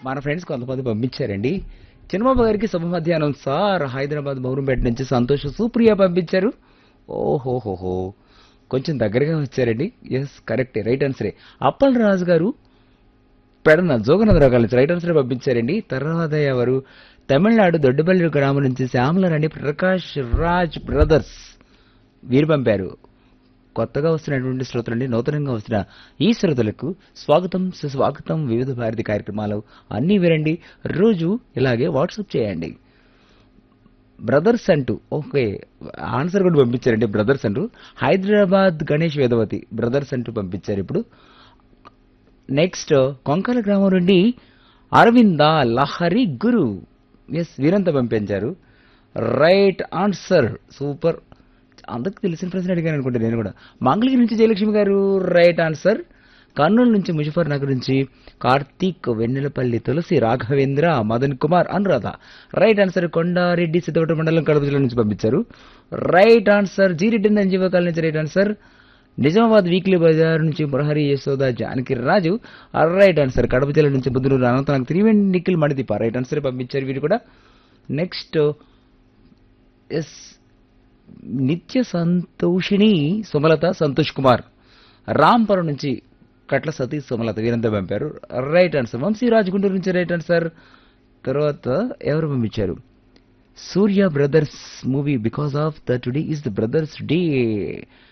మన ఫ్రెండ్స్ కొంతమంది పంపించారండి చిన్నబాబు గారికి శుభ మధ్యాహ్నం సార్ హైదరాబాద్ బౌరంపేట నుంచి సంతోష్ సుప్రియ పంపించారు ఓహోహోహో కొంచెం దగ్గరగా వచ్చారండి ఎస్ కరెక్టే రైట్ ఆన్సరే అప్పల్ రాజు గారు పెడన జోగనందరావు గారి నుంచి రైట్ ఆన్సర్ పంపించారండి తర్వాత ఎవరు తమిళనాడు దొడ్డపల్లి గ్రామం నుంచి శ్యామలరాణి ప్రకాష్ రాజ్ బ్రదర్స్ వీరు పంపారు కొత్తగా వస్తున్నటువంటి శ్రోతలండి నూతనంగా వస్తున్న ఈ శ్రోతలకు స్వాగతం సుస్వాగతం వివిధ భారతి కార్యక్రమాలు అన్నీ వినండి రోజు ఇలాగే వాట్సాప్ చేయండి బ్రదర్స్ అంటూ ఓకే ఆన్సర్ కూడా పంపించారండి బ్రదర్స్ అంటూ హైదరాబాద్ గణేష్ వేదవతి బ్రదర్స్ అంటూ పంపించారు ఇప్పుడు నెక్స్ట్ కొంకల గ్రామం నుండి అరవింద లహరి గురు ఎస్ వీరంతా పంపించారు రైట్ ఆన్సర్ సూపర్ అందరికి తెలిసిన ప్రశ్న అడిగాను అనుకుంటా నేను కూడా మంగళగిరి నుంచి జయలక్ష్మి గారు రైట్ ఆన్సర్ కర్నూలు నుంచి ముజఫర్ నగర్ నుంచి కార్తీక్ వెన్నెలపల్లి తులసి రాఘవేంద్ర మదన్ కుమార్ అనురాధ రైట్ ఆన్సర్ కొండారెడ్డి సిద్ధవట మండలం కడప జిల్లా నుంచి పంపించారు రైట్ ఆన్సర్ జీరెడ్డి జీవకాల నుంచి right answer Nizamabad weekly Bazar నుంచి మురహరి యశోద జానకి రాజు రైట్ ఆన్సర్ కడప జిల్లా నుంచి బుద్ధుడు అనంతనాగ్ త్రివేణి నిఖిల్ మణిదీప రైట్ ఆన్సర్ పంపించారు వీరు కూడా నెక్స్ట్ ఎస్ నిత్య సంతోషిని సుమలత సంతోష్ కుమార్ రాంపురం నుంచి కట్ల సతీష్ సుమలత వీరంతా పంపారు రైట్ ఆన్సర్ వంశీ రాజ్ గుంటూరు నుంచి రైట్ ఆన్సర్ తర్వాత ఎవరు పంపించారు Surya brothers movie because of the today is the brothers day